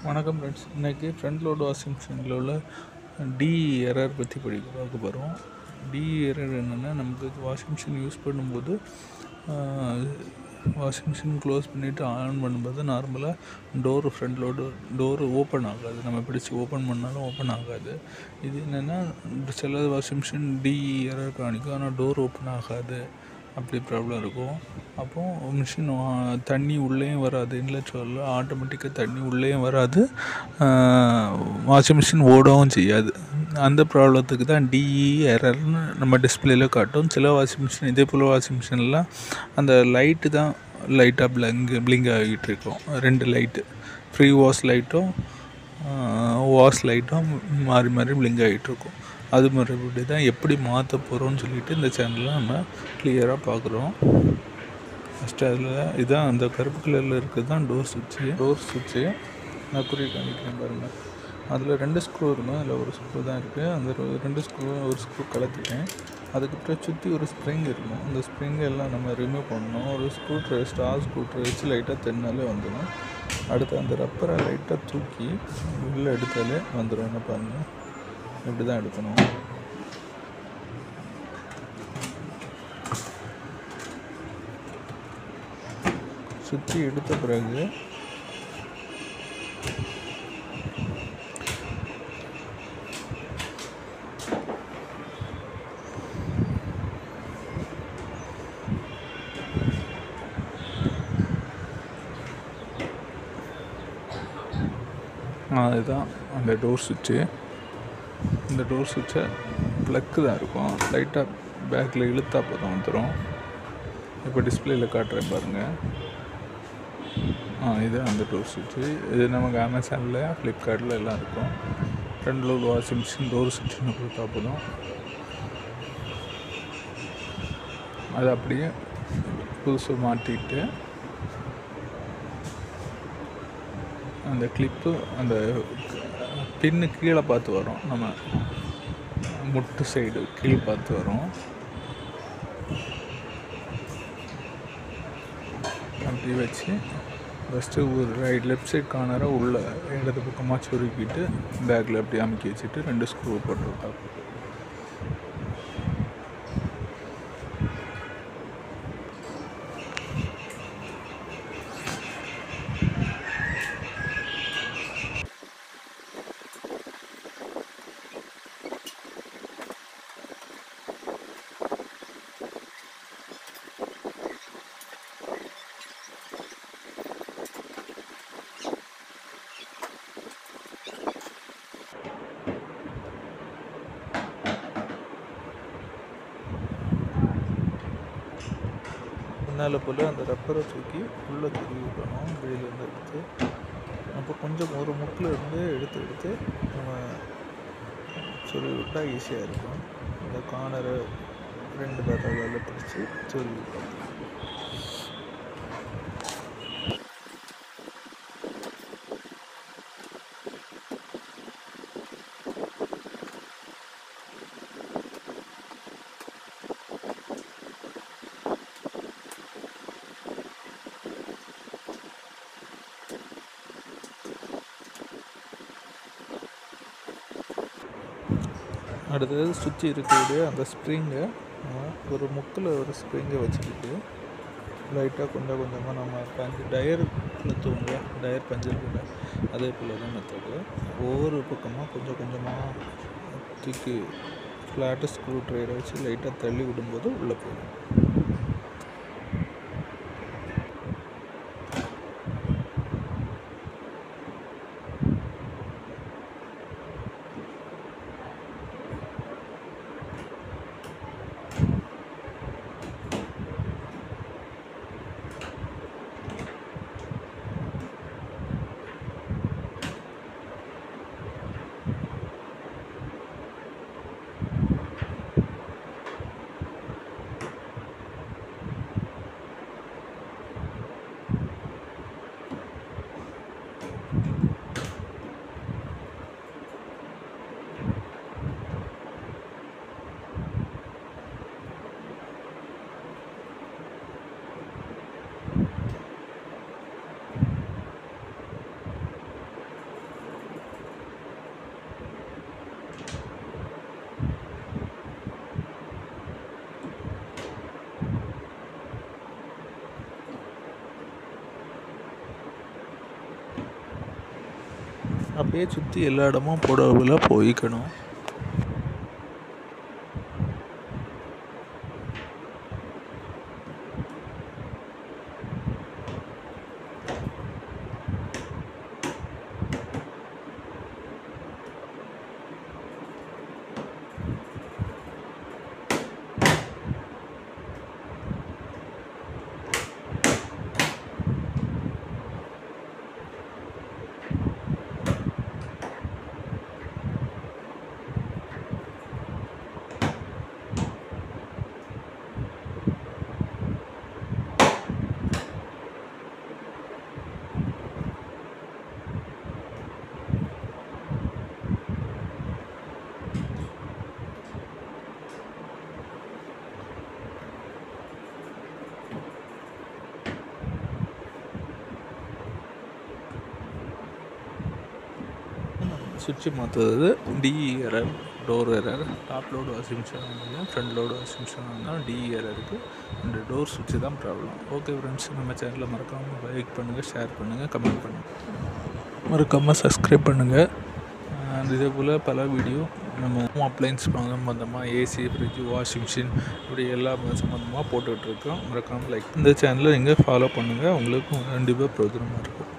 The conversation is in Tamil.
வணக்கம் ஃப்ரெண்ட்ஸ் இன்றைக்கி ஃப்ரண்ட் லோடு வாஷிங் மிஷினில் உள்ள டி எரர் பற்றி படிக்க பார்க்க போகிறோம் டி எரர் என்னென்னா நமக்கு வாஷிங் மிஷின் யூஸ் பண்ணும்போது வாஷிங் மிஷின் க்ளோஸ் பண்ணிவிட்டு ஆன் பண்ணும்போது நார்மலாக door front load door open ஆகாது நம்ம பிடிச்சி ஓப்பன் பண்ணாலும் ஓப்பன் ஆகாது இது என்னென்னா சில வாஷிங் மிஷின் டி எரர் காணிக்கும் ஆனால் டோர் ஓப்பன் ஆகாது அப்படி ப்ராப்ளம் இருக்கும் அப்போது மிஷின் தண்ணி உள்ளேயும் வராது இன்லெட் வரல ஆட்டோமேட்டிக்காக தண்ணி உள்ளேயும் வராது வாஷிங் மிஷின் ஓடவும் செய்யாது அந்த ப்ராப்ளத்துக்கு தான் டிஇ எரர்னு நம்ம டிஸ்பிளேல காட்டும் சில வாஷிங் மிஷின் இதே போல் வாஷிங் மிஷின்லாம் அந்த லைட்டு தான் லைட்டாக பிளங்க் பிளிங்க் ஆகிட்டு இருக்கும் ரெண்டு லைட்டு ஃப்ரீ வாஷ் லைட்டும் வாஷ் லைட்டும் மாறி மாறி பிளிங்க் ஆகிட்டு இருக்கும் அது மறுபடி தான் எப்படி மாற்ற போகிறோம்னு சொல்லிட்டு இந்த சேனலில் நம்ம கிளியராக பார்க்குறோம் ஃபஸ்ட்டு அதில் இதுதான் அந்த கருப்பு கலரில் இருக்கிறது தான் டோர் சுவிட்சு டோர் சுவிட்சு நான் குறி காமிக்கிறேன் பாருங்கள் அதில் ரெண்டு ஸ்க்ரூ இருக்கும் அதில் ஒரு ஸ்க்ரூ தான் இருக்குது அந்த ரெ- ரெண்டு ஸ்க்ரூ ஒரு ஸ்க்ரூ கலத்திட்டேன் அதுக்கப்புறம் சுற்றி ஒரு ஸ்ப்ரிங் இருக்கும் அந்த ஸ்ப்ரிங் எல்லாம் நம்ம ரிமூவ் பண்ணணும் ஒரு ஸ்க்ரூ ட்ரை ஸ்டார் ஸ்க்ரூ ட்ரை வச்சு லைட்டாக தென்னாலே வந்துடும் அடுத்து அந்த ரப்பரை லைட்டாக தூக்கி உள்ளே எடுத்தாலே வந்துடும் என்ன பாருங்கள் இப்படி தான் எடுக்கணும் சுற்றி எடுத்த பிறகு அதுதான் அந்த டோர் சுவிட்சு இந்த டோர் சுவிட்சை ப்ளக்கு தான் இருக்கும் லைட்டாக பேக்கில் இழுத்தா போதும் வந்துடும் இப்போ டிஸ்பிளேயில் காட்டுறேன் பாருங்கள் ஆ இது அந்த டோர் சுவிட்சு இது நமக்கு அமேசானில் ஃப்ளிப்கார்ட்டில் எல்லாம் இருக்கும் front load washing machine door சுவிட்சுன்னு கொடுத்தா போதும் அது அப்படியே புதுசு மாட்டிட்டு அந்த கிளிப்பு அந்த பின்னு கீழே பார்த்து வரும் நம்ம முட்டு சைடு கீழ் பார்த்து வரும் அப்படி வச்சு ஃபஸ்ட்டு ஒரு ரைட் லெஃப்ட் சைட் கார்னரை உள்ள இடது பக்கமாக சொருக்கிட்டு பேக்கில் அப்படி அமுக்கி வச்சுட்டு ரெண்டு ஸ்க்ரூ போட்டு விட்டா முன்னால் போல் அந்த ரப்பரை தூக்கி உள்ளே தூக்கி விடணும் வெளியிலேருந்து எடுத்து அப்போ கொஞ்சம் ஒரு முக்கில் இருந்து எடுத்து எடுத்து நம்ம சொல்லி விட்டால் ஈஸியாக இருக்கும் இந்த கார்னரை ரெண்டு பேரால் பிடிச்சி சொல்லி விட்டோம் அடுத்தது சுற்றி இருக்கக்கூடிய அந்த ஸ்ப்ரிங்கை ஒரு முக்கில் ஒரு ஸ்ப்ரிங்கை வச்சுக்கிட்டு லைட்டாக கொஞ்சம் கொஞ்சமாக நம்ம பஞ்சு டயர் தூங்க டயர் பஞ்சர் கூட அதே போல் தான் மெத்தடு ஒவ்வொரு பக்கமாக கொஞ்சம் கொஞ்சமாக தூக்கி ஃப்ளாட்டு ஸ்க்ரூ ட்ரையரை வச்சு லைட்டாக தள்ளி விடும்போது உள்ளே போயிடும் அப்படியே சுற்றி எல்லா இடமும் போடவில் போய்க்கணும் சுவிட்சு மாற்றுறது DE error door error top load washing machine இருந்தாலும் ஃப்ரண்ட் லோடு வாஷிங் மிஷின் இருந்தாலும் டிஇ எரருக்கு இந்த டோர் சுவிட்சு தான் ப்ராப்ளம் ஓகே ஃப்ரெண்ட்ஸ் நம்ம சேனலில் மறக்காமல் லைக் பண்ணுங்கள் ஷேர் பண்ணுங்கள் கமெண்ட் பண்ணுங்கள் மறக்காமல் சப்ஸ்கிரைப் பண்ணுங்கள் அண்ட் இதே போல் பல வீடியோ நம்ம ஹோம் அப்ளைன்ஸ் சம்மந்தமாக ஏசி ஃப்ரிட்ஜு வாஷிங் மிஷின் இப்படி எல்லா சம்மந்தமாக போட்டுட்ருக்கோம் மறக்காமல் லைக் இந்த சேனலை நீங்கள் ஃபாலோ பண்ணுங்கள் உங்களுக்கும் கண்டிப்பாக பிரோஜனமாக இருக்கும்